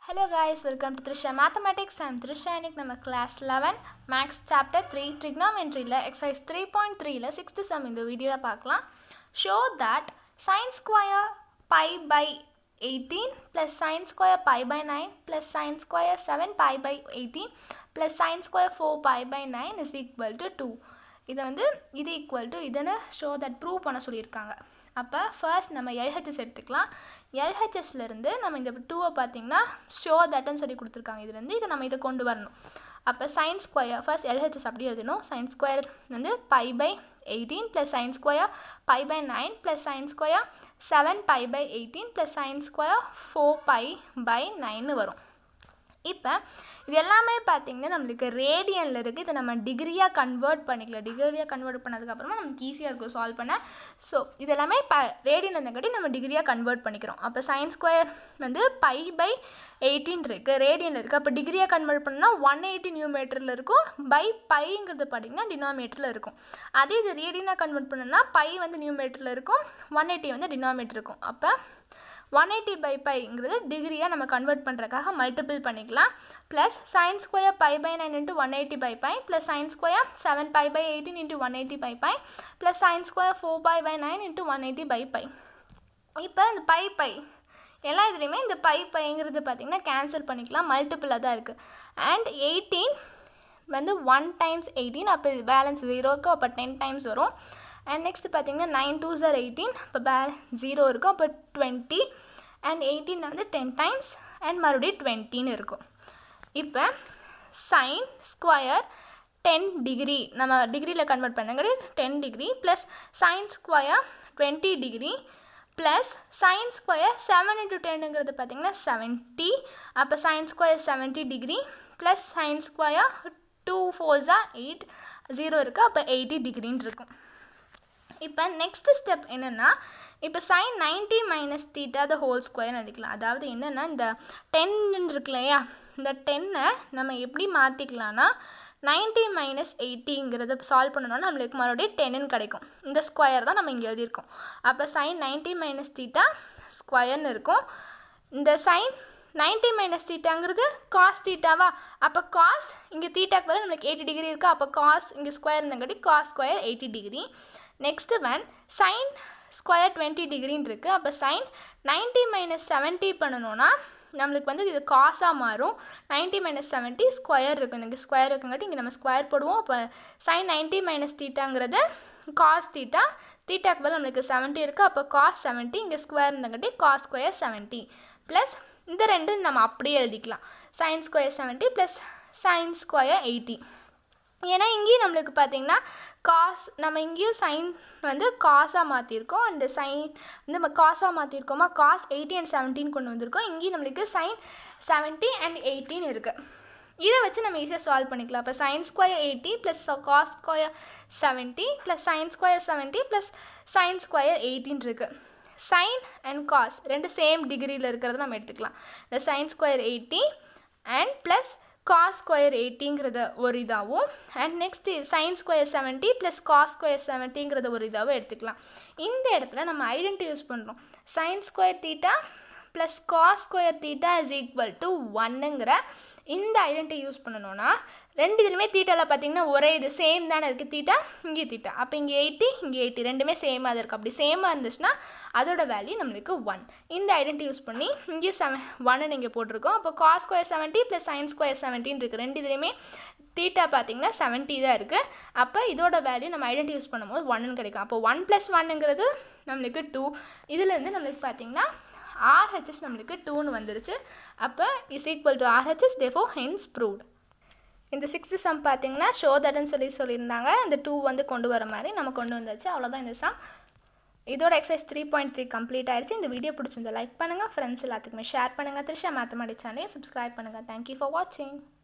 hello guys welcome to Trisha mathematics I'm Trisha இன்னைக்கு நம்ம class eleven maths chapter three ட்ரிக்னாமெண்ட்ரியில் exercise three point த்ரீல sixth sum இந்த வீடியோவில் பார்க்கலாம் show that sine square pi by eighteen plus sine square pi by nine plus sine square seven pi by eighteen plus sine square four pi by nine is equal to two இதை வந்து இது equal to இதுன்னு show that prove பண்ண சொல்லியிருக்காங்க அப்போ first நம்ம LHS எடுத்துக்கலாம் எல்ஹெச்எஸ்லேருந்து நம்ம இந்த டூவை பார்த்தீங்கன்னா ஷோ தட்டுன்னு சொல்லி கொடுத்துருக்காங்க இதுலேருந்து இதை நம்ம இதை கொண்டு வரணும் அப்போ சைன் ஸ்கொயர் ஃபர்ஸ்ட் எல்ஹெச்எஸ் அப்படி எழுதணும் சைன் ஸ்கொயர் வந்து pi by eighteen plus sine square pi by nine plus sine square seven pi by eighteen plus sine square four pi by நைன்னு வரும் இப்போ இது எல்லாமே பார்த்தீங்கன்னா நம்மளுக்கு ரேடியனில் இருக்குது இதை நம்ம டிகிரியாக கன்வெர்ட் பண்ணிக்கலாம் டிகிரியாக கன்வெர்ட் பண்ணதுக்கப்புறமா நமக்கு ஈஸியாக இருக்கும் சால்வ் பண்ண ஸோ இது எல்லாமே இப்போ ரேடியன் இருந்தங்காட்டி நம்ம டிகிரியாக கன்வெர்ட் பண்ணிக்கிறோம் அப்போ சைன் ஸ்கொயர் வந்து பை பை எயிட்டின் இருக்குது ரேடியனில் இருக்குது அப்போ டிகிரியாக கன்வெர்ட் பண்ணால் ஒன் எயிட்டி நியூமீட்டரில் இருக்கும் பை பைங்கிறது பார்த்தீங்கன்னா டினாமீட்டரில் இருக்கும் அதே இது ரேடியனாக கன்வெர்ட் பண்ணோன்னா பை வந்து நியூமீட்டரில் இருக்கும் ஒன் எயிட்டி வந்து டினாமீட்டர் இருக்கும் அப்போ ஒன் எயிட்டி பை பைங்கிறது டிகிரியாக நம்ம கன்வெர்ட் பண்ணுறதுக்காக மல்டிபிள் பண்ணிக்கலாம் plus sine square pi by nine into one eighty by pi plus sine square seven pi by eighteen into one eighty by pi plus sine square four pi by nine into one eighty by pi இப்போ இந்த by by எல்லா இதுலேயுமே இந்த by பைங்கிறது பார்த்திங்கன்னா cancel பண்ணிக்கலாம் மல்டிபிளாக தான் இருக்குது அண்ட் எயிட்டீன் வந்து ஒன் டைம்ஸ் எயிட்டீன் அப்போ பேலன்ஸ் ஜீரோக்கு அப்போ டென் டைம்ஸ் வரும் அண்ட் நெக்ஸ்ட் பார்த்தீங்கன்னா நைன் டூ சார் எயிட்டீன் இப்போ பே ஜீரோ இருக்கும் அப்போ டுவெண்ட்டி அண்ட் எயிட்டீன் வந்து டென் டைம்ஸ் அண்ட் மறுபடியும் டுவெண்ட்டின்னு இருக்கும் இப்போ சைன் ஸ்கொயர் டென் டிகிரி நம்ம டிகிரியில் கன்வெர்ட் பண்ணுங்கிறது ten degree plus sine square twenty degree plus sine square seven into டென்னுங்கிறது பார்த்தீங்கன்னா செவன்ட்டி அப்போ sine square seventy degree plus sine square two ஃபோர்ஸா எயிட் ஜீரோ இருக்குது அப்போ எயிட்டி டிகிரின்னு இருக்கும் இப்போ நெக்ஸ்ட் ஸ்டெப் என்னென்னா இப்போ sine ninety minus theta the whole square எழுதிக்கலாம் அதாவது என்னென்னா இந்த டென் இருக்கு இல்லையா இந்த டென்னை நம்ம எப்படி மாற்றிக்கலாம்னா நைன்ட்டி மைனஸ் எயிட்டிங்கிறத சால்வ் பண்ணணும்னா நம்மளுக்கு மறுபடியும் டென்னு கிடைக்கும் இந்த ஸ்கொயர் தான் நம்ம இங்கே எழுதியிருக்கோம் அப்போ சைன் நைன்ட்டி மைனஸ் தீட்டா ஸ்கொயர்னு இருக்கும் இந்த சைன் நைன்ட்டி மைனஸ் தீட்டாங்கிறது காஸ் தீட்டாவா அப்போ காஸ் இங்கே தீட்டாக்கு பதில் நம்மளுக்கு எயிட்டி டிகிரி இருக்கா அப்போ காஸ் இங்கே ஸ்கொயர் இருந்தங்காட்டி cos square eighty degree next one sine square twenty டிகிரின்னு இருக்குது அப்போ சைன் நைன்ட்டி மைனஸ் செவன்ட்டி பண்ணணும்னா நம்மளுக்கு வந்து இது காசாக மாறும் நைன்ட்டி மைனஸ் செவன்ட்டி ஸ்கொயர் இருக்குது இங்கே ஸ்கொயர் இருக்குங்காட்டி இங்கே நம்ம ஸ்கொயர் போடுவோம் அப்போ சைன் நைன்ட்டி மைனஸ் தீட்டாங்கிறது காஸ் தீட்டா தீட்டாக்கு பதில் நம்மளுக்கு செவன்ட்டி இருக்குது அப்போ காஸ் செவன்ட்டி இங்கே ஸ்கொயர் இருந்தங்காட்டி காஸ் ஸ்கொயர் செவன்ட்டி ப்ளஸ் இந்த ரெண்டு நம்ம அப்படியே எழுதிக்கலாம் sine square seventy plus sine square eighty ஏன்னா இங்கேயும் நம்மளுக்கு பார்த்தீங்கன்னா காஸ் நம்ம இங்கேயும் சைன் வந்து காஸாக மாற்றிருக்கோம் அந்த சைன் வந்து நம்ம காஸாக மாற்றிருக்கோமா காஸ் எயிட்டி அண்ட் செவன்டீன் கொண்டு வந்திருக்கோம் இங்கேயும் நம்மளுக்கு சைன் செவன்ட்டி அண்ட் எயிட்டீன் இருக்குது இதை வச்சு நம்ம ஈஸியாக சால்வ் பண்ணிக்கலாம் இப்போ sine square eighty plus cos square seventy plus sine square seventy plus sine square எயிட்டின் இருக்குது சைன் அண்ட் காஸ் ரெண்டு சேம் டிகிரியில் இருக்கிறத நம்ம எடுத்துக்கலாம் இந்த sine square eighty and plus cos square எயிட்டிங்கிறத ஒரு இதாகவும் and next sine square seventy plus cos square செவன்ட்டிங்கிறத ஒரு இதாகவும் எடுத்துக்கலாம் இந்த இடத்துல நம்ம ஐடென்டி யூஸ் பண்ணுறோம் sine square theta plus cos square theta is equal to ஒன்னுங்கிற இந்த ஐடென்டி யூஸ் பண்ணணும்னா ரெண்டு இதுலையுமே தீட்டாவில் பார்த்தீங்கன்னா ஒரே இது சேம் தானே இருக்குது தீட்டா இங்கே தீட்டா அப்போ இங்கே எயிட்டி இங்கே எயிட்டி ரெண்டுமே சேமாக தான் இருக்குது அப்படி சேமாக இருந்துச்சுன்னா அதோட வேல்யூ நம்மளுக்கு ஒன் இந்த ஐடென்டி யூஸ் பண்ணி இங்கே செவன் ஒன்னு இங்கே போட்டிருக்கோம் அப்போ cos square seventy plus sine square செவன்ட்டின்னு இருக்குது ரெண்டு இதுலேயுமே தீட்டா பார்த்தீங்கன்னா செவன்ட்டி தான் இருக்குது அப்போ இதோட வேல்யூ நம்ம ஐடென்டி யூஸ் பண்ணும்போது ஒன்னு கிடைக்கும் அப்போ ஒன் ப்ளஸ் ஒன்னுங்கிறது நம்மளுக்கு டூ இதுலேருந்து நம்மளுக்கு பார்த்தீங்கன்னா ஆர்ஹெச்எஸ் நம்மளுக்கு டூன்னு வந்துருச்சு அப்போ is equal to RHS therefore hence proved இந்த சிக்ஸ்த்து சம் பார்த்தீங்கன்னா ஷோ தட்னு சொல்லி சொல்லியிருந்தாங்க இந்த டூ வந்து கொண்டு வர மாதிரி நம்ம கொண்டு வந்தாச்சு அவ்வளோதான் இந்த சம் இதோட exercise three point three complete ஆயிடுச்சு இந்த வீடியோ பிடிச்சிருந்தா லைக் பண்ணுங்கள் ஃப்ரெண்ட்ஸ் எல்லாத்துக்குமே ஷேர் பண்ணுங்கள் த்ரிஷா மேத்தமெட்டிக்ஸ் சேனலையும் சப்ஸ்கிரைப் பண்ணுங்கள் தேங்க்யூ ஃபார் வாட்சிங்